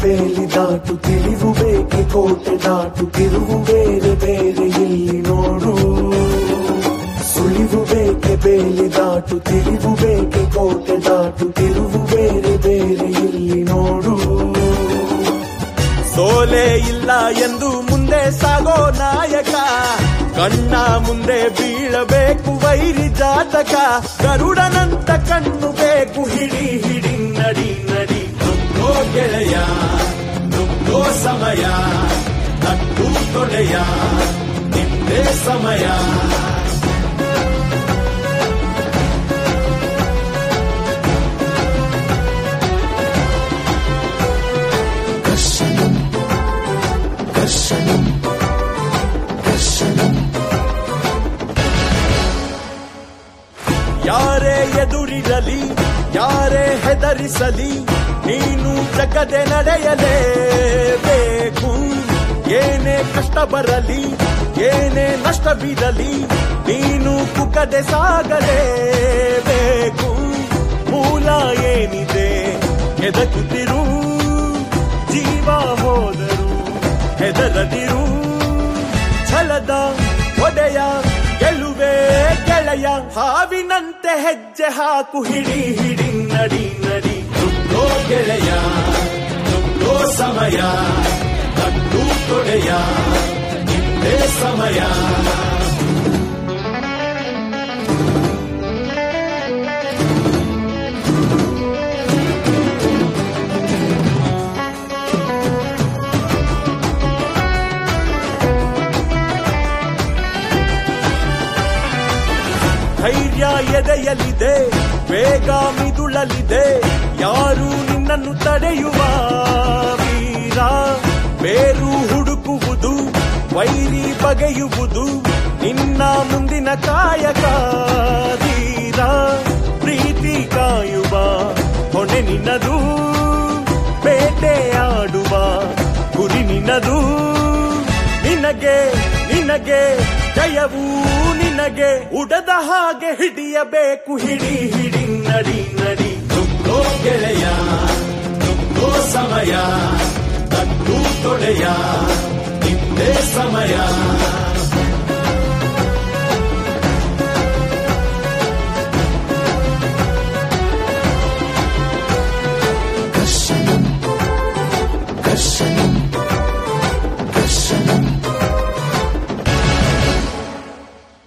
ಬೇಲಿ ದಾಟು ತಿಳಿವು ಬೇಕೆ ಕೋಟೆ ದಾಟು ತಿರುವು ಬೇರೆ ಬೇರೆ ಇಲ್ಲಿ ನೋಡು ಸುಳಿವು ಬೇಕೆ ಬೇಲಿ ದಾಟು ತಿಳಿವು ಬೇಕೆ ಕೋಟೆ ದಾಟು ತಿರುವು ಬೇರೆ ಬೇರೆ ಇಲ್ಲಿ ನೋಡು ಸೋಲೆ ಇಲ್ಲ ಎಂದು ಮುಂದೆ ಸಾಗೋ ನಾಯಕ ಕಣ್ಣ ಮುಂದೆ ಬೀಳಬೇಕು ವೈರಿ ಜಾತಕ ಗರುಡನಂತ ಕಣ್ಣು ಬೇಕು ಹಿಡಿ ಹಿಡಿ ನಡಿ ನಡಿ ನುಗ್ಗೋ ಗೆಳೆಯ ನುಗ್ಗೋ ಸಮಯ ನಗ್ಗು ತೊಡೆಯ ನಿಂದೇ ಸಮಯ ಕರ್ಷಣಂ ಕರ್ಷಣಂ ಕರ್ಷಣಂ ಯಾರೇ ಎದುರಿರಲಿ ಯಾರೇ ಹೆದರಿಸಲಿ ನೀನು ಜಗದೆ ನಡೆಯಲೇಬೇಕು ಏನೇ ಕಷ್ಟ ಬರಲಿ ಏನೇ ನಷ್ಟ ಬಿರಲಿ ನೀನು ಕುಕ್ಕದೆ ಸಾಗಲೇಬೇಕು ಮೂಲ ಏನಿದೆ ಹೆದಕುತ್ತಿರು ಜೀವ ಹೋದರು ಹೆದರದಿರು ಛಲದ ಒಡೆಯ ಗೆಲುವೆ ಗೆಳೆಯ ಹಾವಿನಂತೆ ಹೆಜ್ಜೆ ಹಾಕು ಹಿಡಿ ಹಿಡಿ ನಡಿ ನಡಿ ನುಗ್ಗೋ ಗೆಳೆಯ ನುಗ್ಗೋ ಸಮಯ ಕಟ್ಟು ತೊಡೆಯ ನಿಂದೇ ಸಮಯ ಧೈರ್ಯ ಎದೆಯಲಿದೆ ಬೇಗ ಮಿದುಳಲಿದೆ ಯಾರು ನಿನ್ನನ್ನು ತಡೆಯುವ ವೀರ ಬೇರು ಹುಡುಕುವುದು ವೈರಿ ಬಗೆಯುವುದು ನಿನ್ನ ಮುಂದಿನ ಕಾಯಕ ಧೀರ ಪ್ರೀತಿ ಕಾಯುವ ಹೊಣೆ ನಿನ್ನದು ಬೇಟೆಯಾಡುವ ಗುರಿ ನಿನ್ನದು ನಿನಗೆ ನಿನಗೆ ಜಯವು ನಿನಗೆ ಉಡದ ಹಾಗೆ ಹಿಡಿಯಬೇಕು ಹಿಡಿ ಹಿಡಿ ನಡಿ ನಡಿ ನುಗ್ಗೋ ಗೆಳೆಯ ನುಗ್ಗೋ ಸಮಯ ಕಟ್ಟು ತೊಡೆಯ ನಿಂದೇ ಸಮಯ